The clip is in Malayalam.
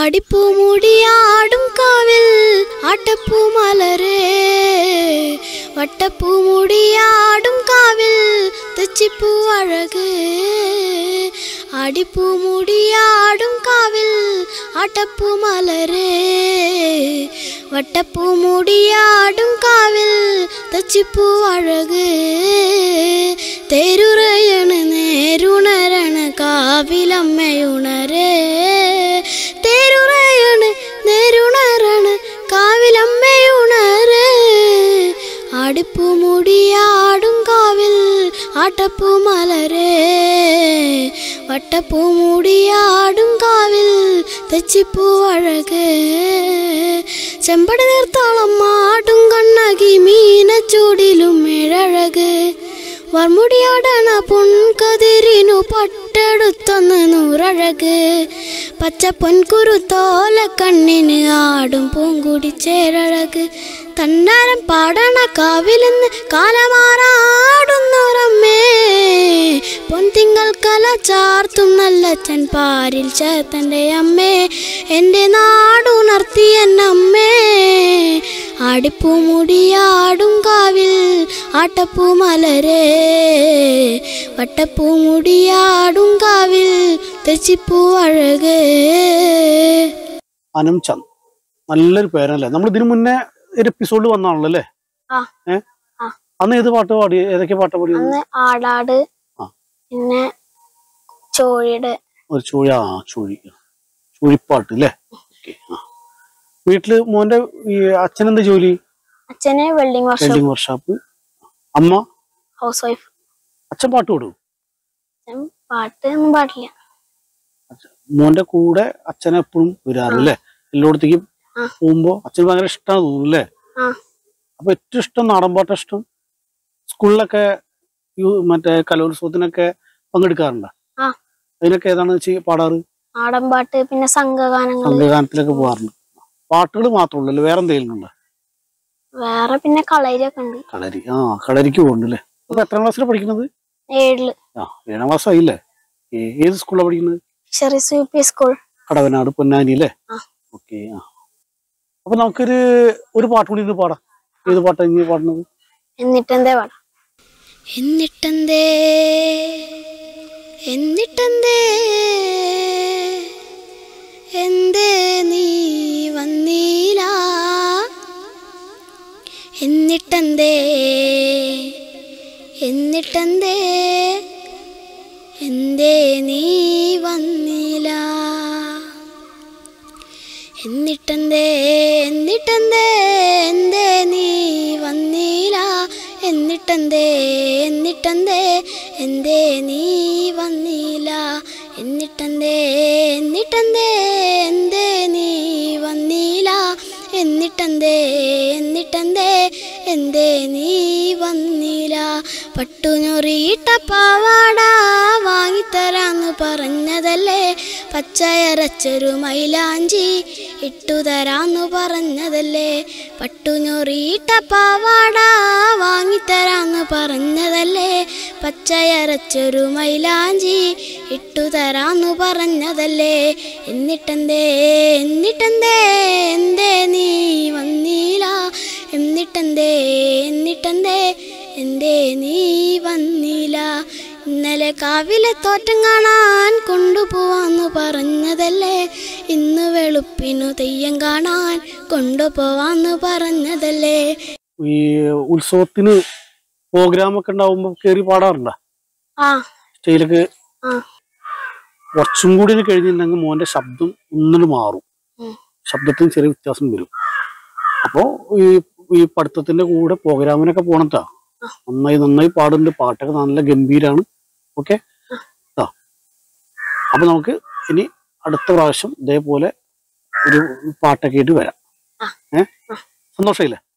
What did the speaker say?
ആടിപ്പൂമുടിയാടും കാവിൽ ആട്ടപ്പൂ മലരേ വട്ടപ്പൂമുടിയാടും കാവിൽ തെച്ചിപ്പൂ അഴക് ആടിപ്പൂമുടിയാടും കാവിൽ ആട്ടപ്പൂ മലരേ വട്ടപ്പൂമുടിയാടും കാവിൽ തെച്ചിപ്പൂ അഴക് തേരുറയണ് നേരുണരണ കാവിലമ്മയുണരേ തേരുറയണ് നേരുണരണ കാവിലമ്മയുണരേ ആടിപ്പൂ മുടിയാടും കാവിൽ ആട്ടപ്പൂ മലരേ വട്ടപ്പൂ മുടിയാടും കാവിൽ തെച്ചിപ്പൂ അഴക് ചെമ്പടി നിർത്താളം മാടും കണ്ണകി മീനച്ചൂടിലും ഏഴഴക് വർമുടിയാടണ പൊൻകതിരിനു പട്ടെടുത്തൊന്ന് നൂറഴക് പച്ച പൊൻകുരുത്തോല കണ്ണിന് ആടും പൂങ്കുടി ചേരഴക് തന്നാരം പാടണ കാവിലെന്ന് കാലമാറാടുന്നോരമ്മേ പൊൻതിങ്കൾ കല ചാർത്തും നല്ലച്ചൻ പാരിൽ ചേർത്തൻ്റെ അമ്മേ എൻ്റെ നാടുണർത്തിയ അമ്മേ ആടിപ്പൂമുടിയാടും കാവിൽ ആട്ടപ്പൂ മലരേ വട്ടപ്പൂമുടിയാടും കാവിൽ തെച്ചിപ്പൂ അഴകേ അനം ചന്ദ് നല്ലൊരു പേരല്ലേ നമ്മൾ ഇതിനു മുന്നേ ഒരു എപ്പിസോഡിൽ വന്നാണല്ലോ അല്ലേ ആ. ഏ ആ. അന്ന് ഏത് പാട്ട് പാടി ഏതൊക്കെ പാട്ട് പാടി അന്ന് ആടാട് ആ. പിന്നെ ചോഴിയുടെ ഒരു ചുഴി ആ ചുഴി ചുഴിപ്പാട്ട് അല്ലേ ഓക്കെ ആ വീട്ടില് മോന്റെ ഈ അച്ഛനെന്താ ജോലി അച്ഛന് വെൽഡിംഗ് വർഷം വെൽഡിംഗ് വർക്ക്ഷോപ്പ് അമ്മ ഹൗസ് വൈഫ് അച്ഛൻ പാട്ട് പാടും അച്ഛൻ പാട്ട് ഒന്നും പാടില്ല മോന്റെ കൂടെ അച്ഛൻ എപ്പോഴും വരാറില്ലേ എല്ലായിടത്തേക്കും ആ. പോകുമ്പോ അച്ഛൻ ഭയങ്കര ഇഷ്ടമാണ് തോന്നുന്നു അല്ലേ ആ അപ്പൊ ഏറ്റവും ഇഷ്ടം നാടൻ പാട്ടാ ഇഷ്ടം സ്കൂളിലൊക്കെ യു- മറ്റേ കലോത്സവത്തിനൊക്കെ പങ്കെടുക്കാറുണ്ട് ആ. അതിനൊക്കെ ഏതാണ് ചെയ്യ- പാടാറ് നാടൻ പാട്ട് പിന്നെ സംഘഗാനങ്ങൾ സംഘഗാനത്തിലൊക്കെ പോകാറുണ്ട് പാട്ടുകൾ മാത്രമല്ലല്ലോ വേറെ എന്തെങ്കിലും ഉണ്ടോ വേറെ പിന്നെ കളരിയൊക്കെ ഉണ്ട് കളരി ആ കളരിക്ക് പോകുന്നുണ്ട് അല്ലേ അപ്പൊ എത്രാം ക്ലാസ്സിലാണ് പഠിക്കുന്നത് ഏഴില് ആ ഏഴാം ക്ലാസ് ആയില്ലേ ഏ- ഏത് സ്കൂളിലാണ് പഠിക്കുന്നത് Sheris U P school Kadavanad Ponnani അല്ലേ ആ. ഓക്കെ ആ അപ്പൊ നമുക്കൊരു ഒരു പാട്ട് കൂടി ഇന്ന് പാടാം ഏത് പാട്ടാ ഇനി പാടുന്നത് എന്നിട്ടെന്തേ പാടാം എന്നിട്ടെന്തേ എന്നിട്ടെന്തേ എന്തേ നീ വന്നീല എന്നിട്ടെന്തേ എന്നിട്ടെന്തേ എന്തേ നീ വന്നില്ല എന്നിട്ടെന്തേ എന്നിട്ടെന്തേ എന്തേ നീ വന്നില്ല എന്നിട്ടെന്തേ എന്നിട്ടെന്തേ എന്തേ നീ വന്നില്ല എന്നിട്ടെന്തേ എന്നിട്ടെന്തേ എന്തേ നീ വന്നില്ല എന്നിട്ടെന്തേ എന്നിട്ടെന്തേ എന്തേ നീ വന്നില്ല പട്ടുനൊറിയിട്ട പാവാട വാങ്ങിത്തരാന്ന് പറഞ്ഞതല്ലേ പച്ചയരച്ചൊരു മൈലാഞ്ചി ഇട്ടുതരാന്നു പറഞ്ഞതല്ലേ പട്ടുനൊറിയിട്ട പാവാട വാങ്ങിത്തരാന്ന് പറഞ്ഞതല്ലേ പച്ചയരച്ചൊരു മൈലാഞ്ചി ഇട്ടുതരാന്നു പറഞ്ഞതല്ലേ എന്നിട്ടെന്തേ എന്നിട്ടെന്തേ എന്തേ നീ വന്നീല എന്നിട്ടെന്തേ എന്നിട്ടെന്തേ എന്തേ നീ വന്നില്ല ഇന്നലെ കാവിലെ തോറ്റം കാണാൻ കൊണ്ടുപോവാന്ന് പറഞ്ഞതല്ലേ ഇന്ന് വെളുപ്പിനു തെയ്യം കാണാൻ കൊണ്ടുപോവാന്ന് പറഞ്ഞതല്ലേ ഈ ഉത്സവത്തിന് പ്രോഗ്രാം ഒക്കെ ഉണ്ടാവുമ്പോ കേറി പാടാറുണ്ടോ ആ സ്റ്റേജിലൊക്കെ ആ കുറച്ചും കൂടി ഒന്ന് കഴിഞ്ഞിട്ടുണ്ടെങ്കിൽ മോന്റെ ശബ്ദം ഒന്നിന് മാറും ഉം. ശബ്ദത്തിന് ചെറിയ വ്യത്യാസം വരും അപ്പോ ഈ ഈ പഠിത്തത്തിന്റെ കൂടെ പ്രോഗ്രാമിനൊക്കെ പോണട്ടാ നന്നായി നന്നായി പാടുന്നുണ്ട് പാട്ടൊക്കെ നല്ല ഗംഭീരാണ് ഓക്കെ ആ അപ്പൊ നമുക്ക് ഇനി അടുത്ത പ്രാവശ്യം ഇതേപോലെ ഒരു പാട്ടൊക്കെ ആയിട്ട് വരാം ആ. ഏ സന്തോഷമില്ലേ